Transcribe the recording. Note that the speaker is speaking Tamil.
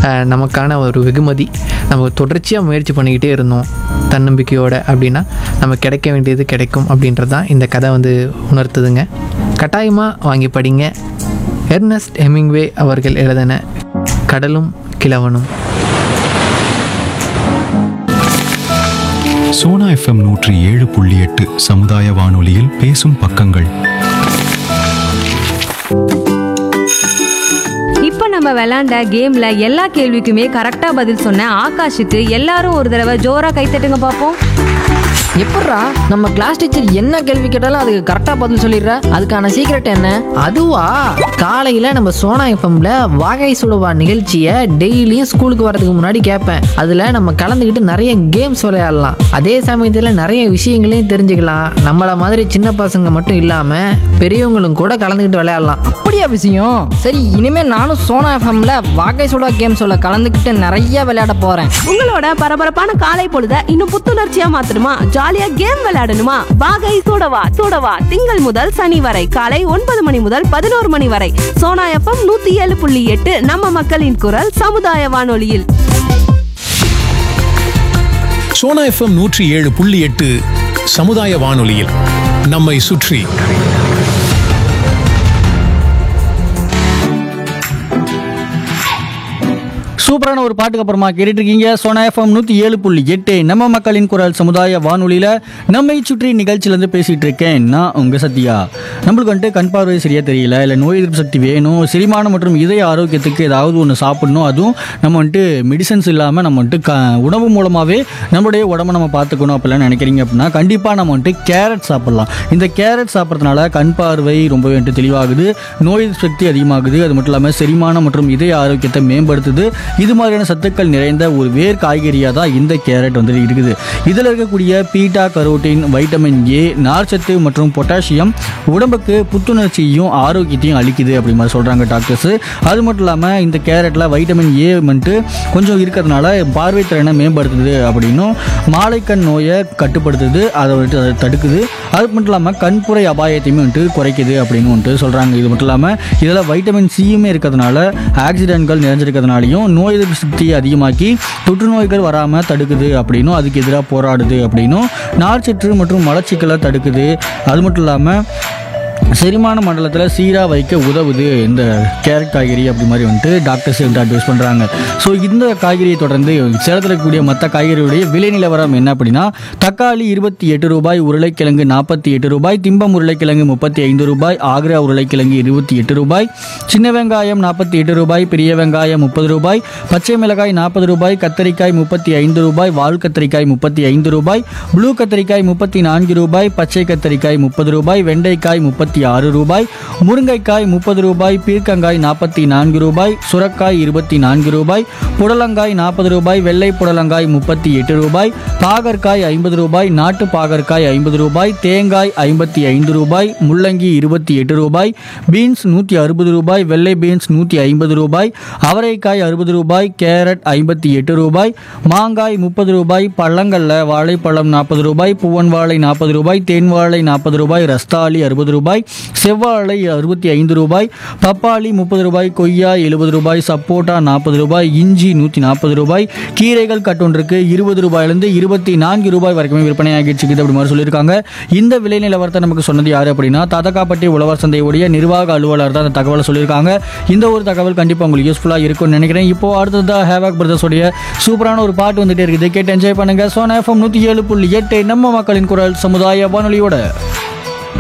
அஹ், நமக்கான ஒரு வெகுமதி நம்ம தொடர்ச்சியாக முயற்சி பண்ணிக்கிட்டே இருந்தோம் தன்னம்பிக்கையோட அப்படின்னா நம்ம கிடைக்க வேண்டியது கிடைக்கும் அப்படின்றது தான் இந்த கதை வந்து உணர்த்துதுங்க கட்டாயமாக வாங்கி படிங்க எர்னஸ்ட் ஹெமிங்வே அவர்கள் எழுதின கடலும் கிழவனும் சோனா எஃப்எம் நூற்றி ஏழு புள்ளி எட்டு சமுதாய வானொலியில் பேசும் பக்கங்கள் இப்போ நம்ம விளையாண்ட கேம்ல எல்லா கேள்விக்குமே கரெக்டா பதில் சொன்ன ஆகாஷுக்கு எல்லாரும் ஒரு தடவை ஜோரா கைத்தட்டுங்க பார்ப்போம் எப்பட்றா நம்ம கிளாஸ் டீச்சர் என்ன கேள்வி கேட்டாலும் அதுக்கு கரெக்டாக பதில் சொல்லிடுற அதுக்கான சீக்ரெட் என்ன அதுவா காலையில் நம்ம சோனா எஃப்எம்ல வாகை சுடுவா நிகழ்ச்சியை டெய்லியும் ஸ்கூலுக்கு வரதுக்கு முன்னாடி கேட்பேன் அதில் நம்ம கலந்துக்கிட்டு நிறைய கேம்ஸ் விளையாடலாம் அதே சமயத்தில் நிறைய விஷயங்களையும் தெரிஞ்சுக்கலாம் நம்மளை மாதிரி சின்ன பசங்க மட்டும் இல்லாமல் பெரியவங்களும் கூட கலந்துக்கிட்டு விளையாடலாம் அப்படியா விஷயம் சரி இனிமே நானும் சோனா எஃப்எம்ல வாகை சுடா கேம் சொல்ல கலந்துக்கிட்டு நிறைய விளையாட போறேன் உங்களோட பரபரப்பான காலை பொழுத இன்னும் புத்துணர்ச்சியா மாத்தணுமா ஜாலியா கேம் விளையாடணுமா வாகை சூடவா சூடவா திங்கள் முதல் சனி வரை காலை ஒன்பது மணி முதல் பதினோரு மணி வரை சோனா எஃப்எம் நூத்தி ஏழு புள்ளி எட்டு நம்ம மக்களின் குரல் சமுதாய வானொலியில் சோனா எஃப்எம் நூற்றி ஏழு புள்ளி எட்டு சமுதாய வானொலியில் நம்மை சுற்றி சூப்பரான ஒரு பாட்டுக்கு அப்புறமா கேட்டுட்டு இருக்கீங்க சோனா எஃப்எம் நூற்றி ஏழு புள்ளி எட்டு நம்ம மக்களின் குரல் சமுதாய வானொலியில் நம்மை சுற்றி நிகழ்ச்சியிலேருந்து பேசிகிட்டு இருக்கேன் நான் உங்கள் சத்யா நம்மளுக்கு வந்துட்டு கண் பார்வை சரியாக தெரியல இல்லை நோய் எதிர்ப்பு சக்தி வேணும் செரிமானம் மற்றும் இதய ஆரோக்கியத்துக்கு ஏதாவது ஒன்று சாப்பிடணும் அதுவும் நம்ம வந்துட்டு மெடிசன்ஸ் இல்லாமல் நம்ம வந்துட்டு க உணவு மூலமாகவே நம்மளுடைய உடம்ப நம்ம பார்த்துக்கணும் அப்படிலாம் நினைக்கிறீங்க அப்படின்னா கண்டிப்பாக நம்ம வந்துட்டு கேரட் சாப்பிடலாம் இந்த கேரட் சாப்பிட்றதுனால கண் பார்வை ரொம்பவே வந்துட்டு தெளிவாகுது நோய் எதிர்ப்பு சக்தி அதிகமாகுது அது மட்டும் இல்லாமல் செரிமானம் மற்றும் இதய ஆரோக்கியத்தை மேம்படுத்துது இது மாதிரியான சத்துக்கள் நிறைந்த ஒரு வேர் காய்கறியாக தான் இந்த கேரட் வந்து இருக்குது இதில் இருக்கக்கூடிய பீட்டா கரோட்டின் வைட்டமின் ஏ நார்ச்சத்து மற்றும் பொட்டாசியம் உடம்புக்கு புத்துணர்ச்சியும் ஆரோக்கியத்தையும் அளிக்குது அப்படி மாதிரி சொல்கிறாங்க டாக்டர்ஸ் அது மட்டும் இல்லாமல் இந்த கேரட்டில் வைட்டமின் ஏ வந்துட்டு கொஞ்சம் இருக்கிறதுனால பார்வை திறனை மேம்படுத்துது அப்படின்னும் மாலைக்கண் நோயை கட்டுப்படுத்துது அதை வந்துட்டு அதை தடுக்குது அது மட்டும் இல்லாமல் கண்புரை அபாயத்தையுமே வந்துட்டு குறைக்குது அப்படின்னு வந்துட்டு சொல்கிறாங்க இது மட்டும் இல்லாமல் இதில் வைட்டமின் சியுமே இருக்கிறதுனால ஆக்சிடென்ட்கள் நிறைஞ்சிருக்கிறதுனாலையும் நோய் எதிர்ப்பு சக்தியை அதிகமாக்கி தொற்று நோய்கள் வராமல் தடுக்குது அப்படின்னும் அதுக்கு எதிராக போராடுது அப்படின்னும் நார்ச்சத்து மற்றும் மலச்சிக்கலை தடுக்குது அது மட்டும் இல்லாமல் செரிமான மண்டலத்தில் சீராக வைக்க உதவுது இந்த கேரட் காய்கறி அப்படி மாதிரி வந்துட்டு டாக்டர்ஸ் வந்து அட்வைஸ் பண்ணுறாங்க ஸோ இந்த காய்கறியை தொடர்ந்து சேலத்தில் இருக்கக்கூடிய மற்ற காய்கறியுடைய விலை நிலவரம் என்ன அப்படின்னா தக்காளி இருபத்தி எட்டு ரூபாய் உருளைக்கிழங்கு நாற்பத்தி எட்டு ரூபாய் திம்பம் உருளைக்கிழங்கு முப்பத்தி ஐந்து ரூபாய் ஆக்ரா உருளைக்கிழங்கு இருபத்தி எட்டு ரூபாய் சின்ன வெங்காயம் நாற்பத்தி எட்டு ரூபாய் பெரிய வெங்காயம் முப்பது ரூபாய் பச்சை மிளகாய் நாற்பது ரூபாய் கத்தரிக்காய் முப்பத்தி ஐந்து ரூபாய் வால் கத்தரிக்காய் முப்பத்தி ஐந்து ரூபாய் ப்ளூ கத்தரிக்காய் முப்பத்தி நான்கு ரூபாய் பச்சை கத்தரிக்காய் முப்பது ரூபாய் வெண்டைக்காய் முப்பத்தி ஆறு ரூபாய் முருங்கைக்காய் முப்பது ரூபாய் பீர்க்கங்காய் நாற்பத்தி நான்கு ரூபாய் சுரக்காய் இருபத்தி நான்கு ரூபாய் புடலங்காய் நாற்பது ரூபாய் வெள்ளை புடலங்காய் முப்பத்தி எட்டு ரூபாய் பாகற்காய் ஐம்பது ரூபாய் நாட்டு பாகற்காய் ஐம்பது ரூபாய் தேங்காய் ஐம்பத்தி ஐந்து ரூபாய் முள்ளங்கி இருபத்தி எட்டு ரூபாய் பீன்ஸ் நூற்றி அறுபது ரூபாய் வெள்ளை பீன்ஸ் நூற்றி ஐம்பது ரூபாய் அவரைக்காய் அறுபது ரூபாய் கேரட் ஐம்பத்தி எட்டு ரூபாய் மாங்காய் முப்பது ரூபாய் பழங்கள்ல வாழைப்பழம் நாற்பது ரூபாய் பூவன் வாழை நாற்பது ரூபாய் தேன் வாழை நாற்பது ரூபாய் ரஸ்தாளி அறுபது ரூபாய் செவ்வாழை அறுபத்தி ஐந்து ரூபாய் பப்பாளி முப்பது ரூபாய் கொய்யா எழுபது ரூபாய் சப்போட்டா நாற்பது ரூபாய் இஞ்சி நூற்றி நாற்பது ரூபாய் கீரைகள் கட்டொன்றுக்கு இருபது ரூபாயிலிருந்து இருபத்தி நான்கு ரூபாய் வரைக்குமே விற்பனை ஆகிட்டு இருக்குது அப்படி மாதிரி சொல்லியிருக்காங்க இந்த விலை நிலவரத்தை நமக்கு சொன்னது யார் அப்படின்னா ததக்காப்பட்டி உழவர் சந்தையுடைய நிர்வாக அலுவலர் தான் அந்த தகவலை சொல்லியிருக்காங்க இந்த ஒரு தகவல் கண்டிப்பாக உங்களுக்கு யூஸ்ஃபுல்லாக இருக்கும்னு நினைக்கிறேன் இப்போ அடுத்ததாக ஹேவாக் பிரதர்ஸோடைய சூப்பரான ஒரு பாட்டு வந்துட்டே இருக்குது கேட்டு என்ஜாய் பண்ணுங்க சோனா எஃப்எம் நூற்றி ஏழு புள்ளி எட்டு நம்ம மக்களின் குரல் சமுதாய வானொலியோட